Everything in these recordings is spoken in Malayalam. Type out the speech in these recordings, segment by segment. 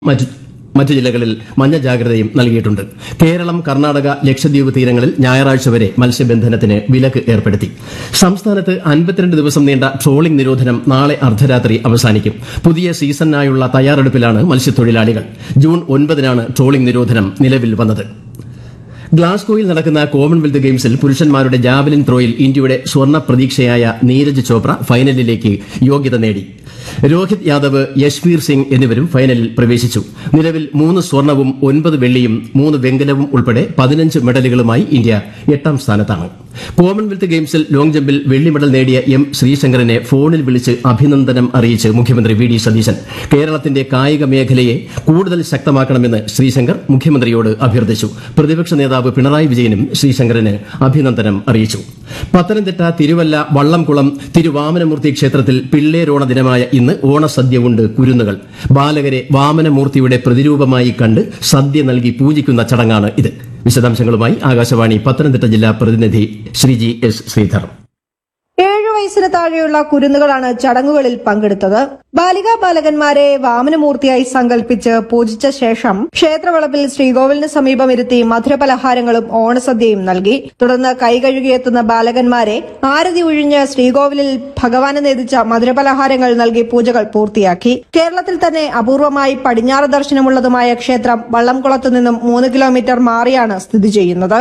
മറ്റു മറ്റു ജില്ലകളിൽ മഞ്ഞ ജാഗ്രതയും നൽകിയിട്ടുണ്ട് കേരളം കർണാടക ലക്ഷദ്വീപ് തീരങ്ങളിൽ ഞായറാഴ്ച വരെ മത്സ്യബന്ധനത്തിന് വിലക്ക് ഏർപ്പെടുത്തി സംസ്ഥാനത്ത് അൻപത്തിരണ്ട് ദിവസം നീണ്ട ട്രോളിംഗ് നിരോധനം നാളെ അർദ്ധരാത്രി അവസാനിക്കും പുതിയ സീസണിനായുള്ള തയ്യാറെടുപ്പിലാണ് മത്സ്യത്തൊഴിലാളികൾ ജൂൺ ഒൻപതിനാണ് ട്രോളിംഗ് നിരോധനം നിലവിൽ വന്നത് ഗ്ലാസ്ഗോയിൽ നടക്കുന്ന കോമൺവെൽത്ത് ഗെയിംസിൽ പുരുഷന്മാരുടെ ജാവലിൻ ത്രോയിൽ ഇന്ത്യയുടെ സ്വർണ്ണ പ്രതീക്ഷയായ നീരജ് ചോപ്ര ഫൈനലിലേക്ക് യോഗ്യത നേടി രോഹിത് യാദവ് യശ്വീർ സിംഗ് എന്നിവരും ഫൈനലിൽ പ്രവേശിച്ചു നിലവിൽ മൂന്ന് സ്വർണവും ഒൻപത് വെള്ളിയും മൂന്ന് വെങ്കലവും ഉൾപ്പെടെ പതിനഞ്ച് മെഡലുകളുമായി ഇന്ത്യ എട്ടാം സ്ഥാനത്താണ് കോമൺവെൽത്ത് ഗെയിംസിൽ ലോങ് ജമ്പിൽ വെള്ളി മെഡൽ നേടിയ എം ശ്രീശങ്കരനെ ഫോണിൽ വിളിച്ച് അഭിനന്ദനം അറിയിച്ച് മുഖ്യമന്ത്രി വി ഡി സതീശൻ കേരളത്തിന്റെ കായിക മേഖലയെ കൂടുതൽ ശക്തമാക്കണമെന്ന് ശ്രീശങ്കർ മുഖ്യമന്ത്രിയോട് അഭ്യർത്ഥിച്ചു പ്രതിപക്ഷ നേതാവ് പിണറായി വിജയനും ശ്രീശങ്കരന് അഭിനന്ദനം അറിയിച്ചു പത്തനംതിട്ട തിരുവല്ല വള്ളംകുളം തിരുവാമനമൂർത്തി ക്ഷേത്രത്തിൽ പിള്ളേരോണ ദിനമായ ഇന്ന് ഓണസദ്യ ഉണ്ട് കുരുന്നുകൾ ബാലകരെ വാമനമൂർത്തിയുടെ പ്രതിരൂപമായി കണ്ട് സദ്യ നൽകി പൂജിക്കുന്ന ചടങ്ങാണ് ഇത് വിശദാംശങ്ങളുമായി ആകാശവാണി പത്തനംതിട്ട ജില്ലാ പ്രതിനിധി ശ്രീജി എസ് ശ്രീധർ ഏഴു വയസ്സിന് താഴെയുള്ള കുരുന്നുകളാണ് ചടങ്ങുകളിൽ പങ്കെടുത്തത് ബാലികാ ബാലകന്മാരെ വാമനമൂർത്തിയായി സങ്കല്പിച്ച് പൂജിച്ച ശേഷം ക്ഷേത്രവളപ്പിൽ ശ്രീകോവിലിന് സമീപം ഇരുത്തി മധുരപലഹാരങ്ങളും ഓണസദ്യയും നൽകി തുടർന്ന് കൈകഴുകിയെത്തുന്ന ബാലകന്മാരെ ആരതി ഒഴിഞ്ഞ് ശ്രീകോവിലിൽ ഭഗവാന് നേതിച്ച മധുരപലഹാരങ്ങൾ നൽകി പൂജകൾ പൂർത്തിയാക്കി കേരളത്തിൽ തന്നെ അപൂർവമായി പടിഞ്ഞാറ് ദർശനമുള്ളതുമായ ക്ഷേത്രം വള്ളംകുളത്തു നിന്നും മൂന്ന് കിലോമീറ്റർ മാറിയാണ് സ്ഥിതി ചെയ്യുന്നത്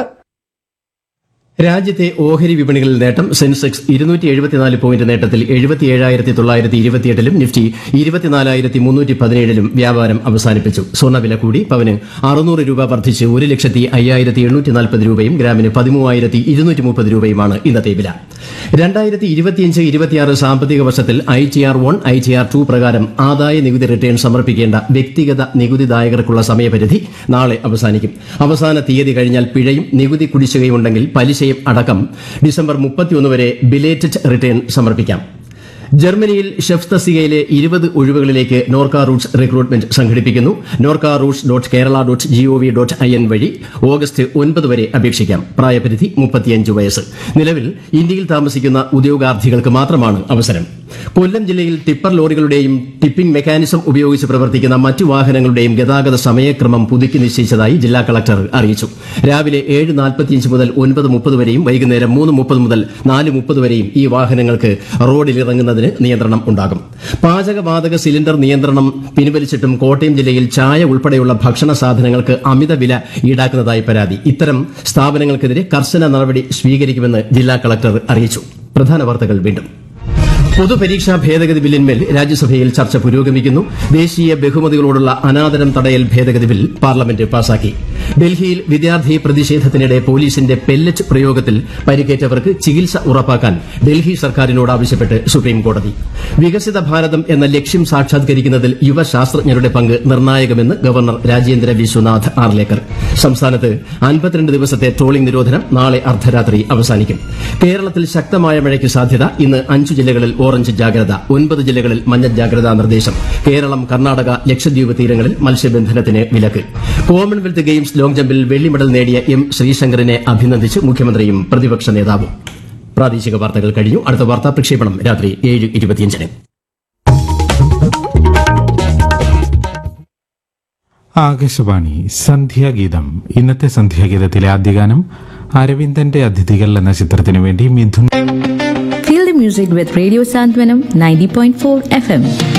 രാജ്യത്തെ ഓഹരി വിപണികളിൽ നേട്ടം സെൻസെക്സ് ഇരുന്നൂറ്റി എഴുപത്തിനാല് പോയിന്റ് നേട്ടത്തിൽ എഴുപത്തിയേഴായിരത്തി തൊള്ളായിരത്തി ഇരുപത്തിയെട്ടിലും നിഫ്റ്റി ഇരുപത്തിനാലായിരത്തി മുന്നൂറ്റി പതിനേഴിലും വ്യാപാരം അവസാനിപ്പിച്ചു സ്വർണ്ണവില കൂടി പവന് അറുന്നൂറ് രൂപ വർദ്ധിച്ച് ഒരു ലക്ഷത്തി അയ്യായിരത്തി എണ്ണൂറ്റി നാൽപ്പത് രൂപയും ഗ്രാമിന് പതിമൂവായിരത്തി ഇരുന്നൂറ്റി മുപ്പത് രൂപയുമാണ് ഇന്നത്തെ വില രണ്ടായിരത്തി ഇരുപത്തിയഞ്ച് ഇരുപത്തിയാറ് സാമ്പത്തിക വർഷത്തിൽ I T R one I T R two പ്രകാരം ആദായ നികുതി റിട്ടേൺ സമർപ്പിക്കേണ്ട വ്യക്തിഗത നികുതിദായകർക്കുള്ള സമയപരിധി നാളെ അവസാനിക്കും അവസാന തീയതി കഴിഞ്ഞാൽ പിഴയും നികുതി കുടിശ്ശികയുണ്ടെങ്കിൽ പലിശയും അടക്കം ഡിസംബർ മുപ്പത്തിയൊന്ന് വരെ ബിലേറ്റഡ് റിട്ടേൺ സമർപ്പിക്കാം ജർമ്മനിയിൽ ഷെഫ് തസ്തികയിലെ ഇരുപത് ഒഴിവുകളിലേക്ക് നോർക്ക റൂട്ട്സ് റിക്രൂട്ട്മെന്റ് സംഘടിപ്പിക്കുന്നു Norka Roots dot Kerala dot gov dot I N വഴി ഓഗസ്റ്റ് ഒൻപത് വരെ അപേക്ഷിക്കാം പ്രായപരിധി മുപ്പത്തിയഞ്ച് വയസ്സ് നിലവിൽ ഇന്ത്യയിൽ താമസിക്കുന്ന ഉദ്യോഗാർത്ഥികൾക്ക് മാത്രമാണ് അവസരം കൊല്ലം ജില്ലയിൽ ടിപ്പർ ലോറികളുടെയും ടിപ്പിംഗ് മെക്കാനിസം ഉപയോഗിച്ച് പ്രവർത്തിക്കുന്ന മറ്റു വാഹനങ്ങളുടെയും ഗതാഗത സമയക്രമം പുതുക്കി നിശ്ചയിച്ചതായി ജില്ലാ കളക്ടർ അറിയിച്ചു രാവിലെ ഏഴ് നാൽപ്പത്തിയഞ്ച് മുതൽ ഒൻപത് മുപ്പത് വരെയും വൈകുന്നേരം മൂന്ന് മുപ്പത് മുതൽ നാല് മുപ്പത് വരെയും ഈ വാഹനങ്ങൾക്ക് റോഡിലിറങ്ങുന്നതിന് നിയന്ത്രണം ഉണ്ടാകും പാചകവാതക സിലിണ്ടർ നിയന്ത്രണം പിൻവലിച്ചിട്ടും കോട്ടയം ജില്ലയിൽ ചായ ഉൾപ്പെടെയുള്ള ഭക്ഷണ സാധനങ്ങൾക്ക് അമിത വില ഈടാക്കുന്നതായി പരാതി ഇത്തരം സ്ഥാപനങ്ങൾക്കെതിരെ കർശന നടപടി സ്വീകരിക്കുമെന്ന് ജില്ലാ കളക്ടർ അറിയിച്ചു പ്രധാന വാർത്തകൾ വീണ്ടും പൊതുപരീക്ഷാ ഭേദഗതി ബില്ലിന്മേൽ രാജ്യസഭയിൽ ചർച്ച പുരോഗമിക്കുന്നു ദേശീയ ബഹുമതികളോടുള്ള അനാദരം തടയൽ ഭേദഗതി ബിൽ പാർലമെന്റ് പാസാക്കി ഡൽഹിയിൽ വിദ്യാർത്ഥി പ്രതിഷേധത്തിനിടെ പോലീസിന്റെ പെല്ലറ്റ് പ്രയോഗത്തിൽ പരിക്കേറ്റവർക്ക് ചികിത്സ ഉറപ്പാക്കാൻ ഡൽഹി സർക്കാരിനോട് ആവശ്യപ്പെട്ട് സുപ്രീംകോടതി വികസിത ഭാരതം എന്ന ലക്ഷ്യം സാക്ഷാത്കരിക്കുന്നതിൽ യുവശാസ്ത്രജ്ഞരുടെ പങ്ക് നിർണായകമെന്ന് ഗവർണർ രാജേന്ദ്ര വിശ്വനാഥ് ആർലേക്കർ സംസ്ഥാനത്ത് അൻപത്തിരണ്ട് ദിവസത്തെ ട്രോളിംഗ് നിരോധനം നാളെ അർദ്ധരാത്രി അവസാനിക്കും കേരളത്തിൽ ശക്തമായ മഴയ്ക്ക് സാധ്യത ഇന്ന് അഞ്ചു ജില്ലകളിൽ ഓറഞ്ച് ജാഗ്രത ഒൻപത് ജില്ലകളിൽ മഞ്ഞ ജാഗ്രതാ നിർദ്ദേശം കേരളം കർണാടക ലക്ഷദ്വീപ് തീരങ്ങളിൽ മത്സ്യബന്ധനത്തിന് വിലക്ക് കോമൺവെൽത്ത് ഗെയിംസ് ലോങ് ജമ്പിൽ വെള്ളി മെഡൽ നേടിയ എം ശ്രീശങ്കരനെ അഭിനന്ദിച്ച് മുഖ്യമന്ത്രിയും പ്രതിപക്ഷ നേതാവും പ്രാദേശിക വാർത്തകൾ കഴിഞ്ഞു അടുത്ത വാർത്താ പ്രക്ഷേപണം രാത്രി ഏഴ് ഇരുപത്തിയഞ്ചിന് ആകാശവാണി സന്ധ്യാഗീതം ഇന്നത്തെ സന്ധ്യാഗീതത്തിലെ ആദ്യഗാനം അരവിന്ദന്റെ അതിഥികൾ എന്ന ചിത്രത്തിനു വേണ്ടി Mithun Feel the music with Radio Santwanam 90.4 FM.